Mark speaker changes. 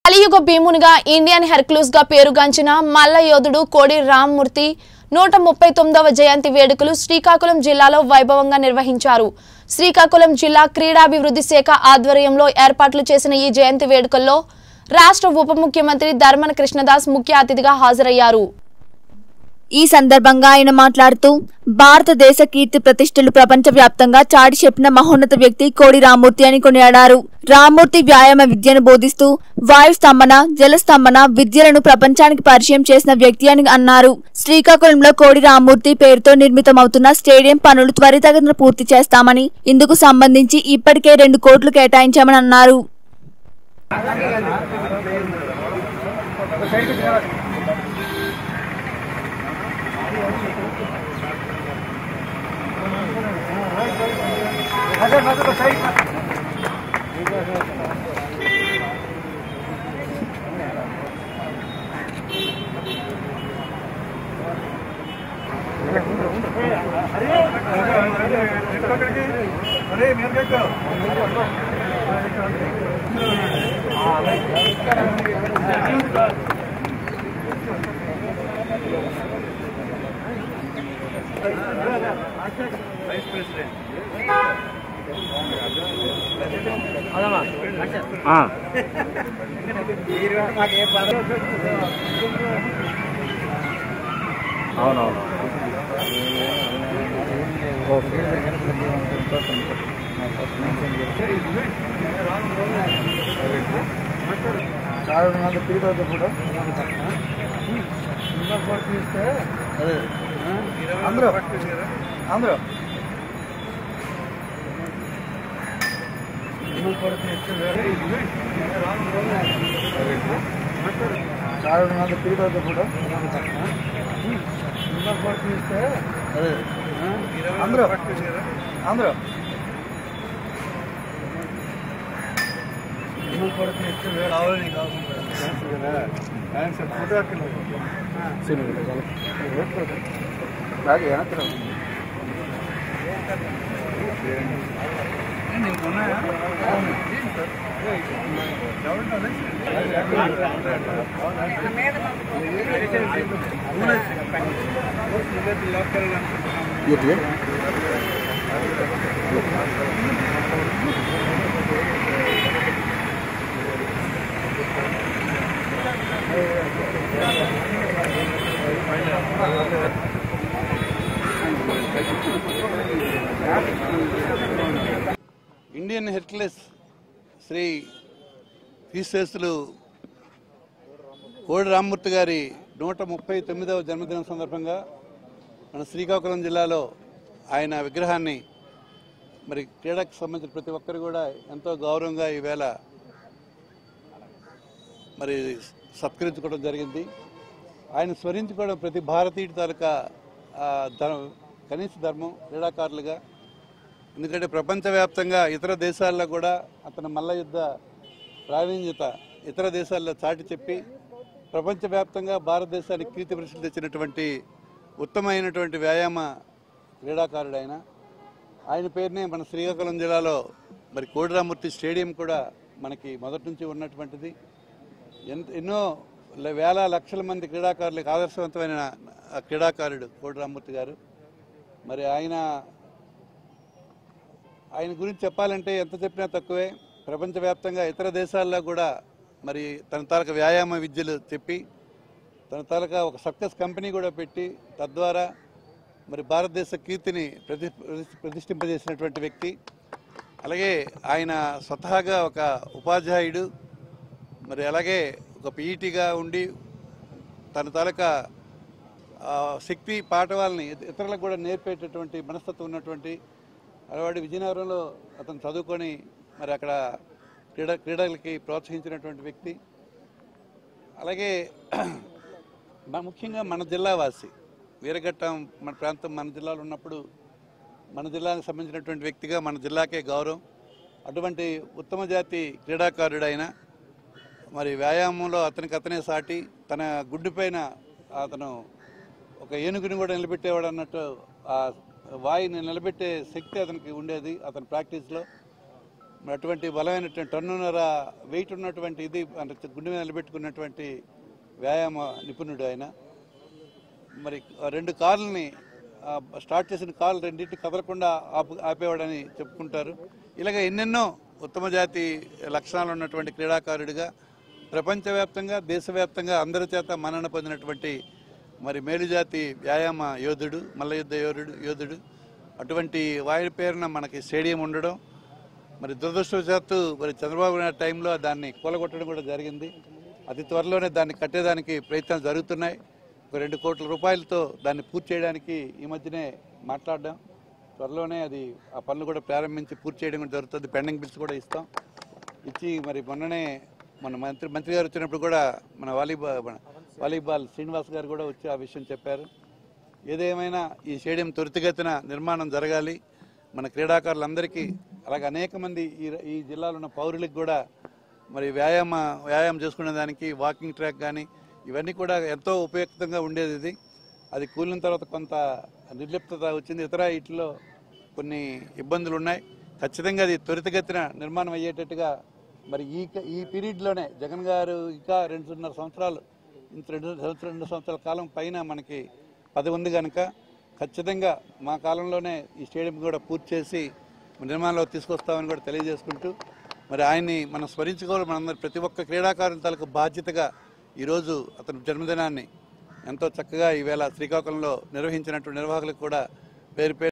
Speaker 1: కలియుగ భీమునిగా ఇండియన్ హెర్క్లూస్ గా పేరుగాంచిన మల్ల యోధుడు కోడి రామ్మూర్తి నూట ముప్పై తొమ్మిదవ జయంతి వేడుకలు శ్రీకాకుళం జిల్లాలో వైభవంగా నిర్వహించారు శ్రీకాకుళం జిల్లా క్రీడాభివృద్ధి శాఖ ఆధ్వర్యంలో ఏర్పాట్లు చేసిన ఈ జయంతి వేడుకల్లో రాష్ట్ర ఉప ముఖ్యమంత్రి ధర్మన కృష్ణదాస్ ముఖ్య అతిథిగా హాజరయ్యారు
Speaker 2: ఈ సందర్భంగా ఆయన మాట్లాడుతూ భారతదేశ కీర్తి ప్రతిష్టలు ప్రపంచవ్యాప్తంగా చాటి చెప్పిన మహోన్నత వ్యక్తి కోడి రామ్మూర్తి అని కొనియాడారు రామ్మూర్తి వ్యాయామ విద్యను బోధిస్తూ వాయు స్తంభన జల స్తంభన విద్యలను ప్రపంచానికి పరిచయం చేసిన వ్యక్తి అని అన్నారు శ్రీకాకుళంలో కోడి రామ్మూర్తి పేరుతో నిర్మితమవుతున్న స్టేడియం పనులు త్వరితగతిన పూర్తి చేస్తామని ఇందుకు సంబంధించి ఇప్పటికే రెండు కోట్లు కేటాయించామని అన్నారు
Speaker 3: అవునవును అందరూ అందరూ అందరూ అందరూ
Speaker 4: ఇండియన్ హెర్క్లెస్ శ్రీ క్రీస్తులు కోడి రామ్మూర్తి గారి నూట ముప్పై తొమ్మిదవ జన్మదినం సందర్భంగా మన శ్రీకాకుళం జిల్లాలో ఆయన విగ్రహాన్ని మరి క్రీడకు సంబంధించిన ప్రతి ఒక్కరు కూడా ఎంతో గౌరవంగా ఈవేళ మరి సత్కరించుకోవడం జరిగింది ఆయన స్మరించుకోవడం ప్రతి భారతీయుడి తాలూకా ఆ, ధర్మ కనీస ధర్మం క్రీడాకారులుగా ఎందుకంటే ప్రపంచవ్యాప్తంగా ఇతర దేశాల్లో కూడా అతని మల్ల యుద్ధ ప్రావీణ్యత ఇతర దేశాల్లో చాటి చెప్పి ప్రపంచవ్యాప్తంగా భారతదేశానికి కీర్తి ప్రసిద్ధి తెచ్చినటువంటి ఉత్తమమైనటువంటి వ్యాయామ క్రీడాకారుడు ఆయన ఆయన పేరునే మన శ్రీకాకుళం జిల్లాలో మరి కోడిరామూర్తి స్టేడియం కూడా మనకి మొదటి నుంచి ఉన్నటువంటిది ఎంత ఎన్నో ల- వేల లక్షల మంది క్రీడాకారులకు ఆదర్శవంతమైన ఆ క్రీడాకారుడు కోడిరామూర్తి గారు మరి ఆయన ఆయన గురించి చెప్పాలంటే ఎంత చెప్పినా తక్కువే ప్రపంచవ్యాప్తంగా ఇతర దేశాల్లో కూడా మరి తన తాలూకా వ్యాయామ విద్యలు చెప్పి తన తాలూకా ఒక సర్కస్ కంపెనీ కూడా పెట్టి తద్వారా మరి భారతదేశ కీర్తిని ప్రతి ప్రతి- ప్రతిష్ఠింపజేసినటువంటి వ్యక్తి అలాగే ఆయన స్వతహాగా ఒక ఉపాధ్యాయుడు మరి అలాగే ఒక పీఈటీగా ఉండి తన తాలూకా ఆ, శక్తి పాఠవాలని ఇతరులకు కూడా నేర్పేటటువంటి మనస్తత్వం ఉన్నటువంటి అలవాడి విజయనగరంలో అతను చదువుకొని మరి అక్కడ క్రీడ క్రీడలకి ప్రోత్సహించినటువంటి వ్యక్తి అలాగే మన- ముఖ్యంగా మన జిల్లా వాసి వీరఘట్టం మన ప్రాంతం మన జిల్లాలో ఉన్నప్పుడు మన జిల్లాకు సంబంధించినటువంటి వ్యక్తిగా మన జిల్లాకే గౌరవం అటువంటి ఉత్తమ జాతి క్రీడాకారుడైన మరి వ్యాయామంలో అతనికి అతనే సాటి తన గుడ్డు పైన అతను ఒక ఏనుగుని కూడా నిలబెట్టేవాడు అన్నట్టు ఆ వాయుని నిలబెట్టే శక్తి అతనికి ఉండేది అతని ప్రాక్టీస్లో మరి అటువంటి బలమైనటువంటి టన్నున్నర వెయిట్ ఉన్నటువంటి ఇది అంటే గుండె మీద నిలబెట్టుకున్నటువంటి వ్యాయామ నిపుణుడు ఆయన మరి ఆ రెండు కార్లని ఆ, స్టార్ట్ చేసిన కార్లు రెండింటిని కదలకుండా ఆపు ఆపేవాడని చెప్పుకుంటారు ఇలాగ ఎన్నెన్నో ఉత్తమ జాతి లక్షణాలు ఉన్నటువంటి క్రీడాకారుడిగా ప్రపంచవ్యాప్తంగా దేశవ్యాప్తంగా అందరి చేత మన్నన పొందినటువంటి మరి మేలుజాతి వ్యాయామ యోధుడు మల్లయుద్ధ యోధుడు యోధుడు అటువంటి వారి పేరున మనకి స్టేడియం ఉండడం మరి దురదృష్టవశాత్తు మరి చంద్రబాబు నాయుడు టైంలో దాన్ని కూలగొట్టడం కూడా జరిగింది అతి త్వరలోనే దాన్ని కట్టేదానికి ప్రయత్నాలు జరుగుతున్నాయి ఒక రెండు కోట్ల రూపాయలతో దాన్ని పూర్తి చేయడానికి ఈ మధ్యనే మాట్లాడడం త్వరలోనే అది ఆ పనులు కూడా ప్రారంభించి పూర్తి చేయడం కూడా జరుగుతుంది పెండింగ్ బిల్స్ కూడా ఇస్తాం ఇచ్చి మరి మొన్ననే మన మంత్రి మంత్రి గారు వచ్చినప్పుడు కూడా మన వాలీబాల్ మన వాలీబాల్ శ్రీనివాస్ గారు కూడా వచ్చి ఆ విషయం చెప్పారు ఏదేమైనా ఈ స్టేడియం త్వరితగతిన నిర్మాణం జరగాలి మన క్రీడాకారులందరికీ అలాగే అనేక మంది ఈ ఈ జిల్లాలో ఉన్న పౌరులకు కూడా మరి వ్యాయామ వ్యాయామం చేసుకునే దానికి వాకింగ్ ట్రాక్ కానీ ఇవన్నీ కూడా ఎంతో ఉపయుక్తంగా ఉండేది ఇది అది కూలిన తర్వాత కొంత నిర్లిప్తత వచ్చింది ఇతర ఇట్లో కొన్ని ఇబ్బందులు ఉన్నాయి ఖచ్చితంగా అది త్వరితగతిన నిర్మాణం అయ్యేటట్టుగా మరి ఈ ఈ పీరియడ్లోనే జగన్ గారు ఇంకా రెండున్నర సంవత్సరాలు ఇంత రెండు సంవత్సరాలు రెండు సంవత్సరాల కాలం పైన మనకి పది ఉంది కనుక ఖచ్చితంగా మా కాలంలోనే ఈ స్టేడియం కూడా పూర్తి చేసి నిర్మాణంలో తీసుకొస్తామని కూడా తెలియజేసుకుంటూ మరి ఆయన్ని మనం స్మరించుకోవాలి మనందరి ప్రతి ఒక్క క్రీడాకారుల తాలూకు బాధ్యతగా ఈరోజు అతని జన్మదినాన్ని ఎంతో చక్కగా ఈవేళ శ్రీకాకుళంలో నిర్వహించినటువంటి నిర్వాహకులకు కూడా పేరు పేరు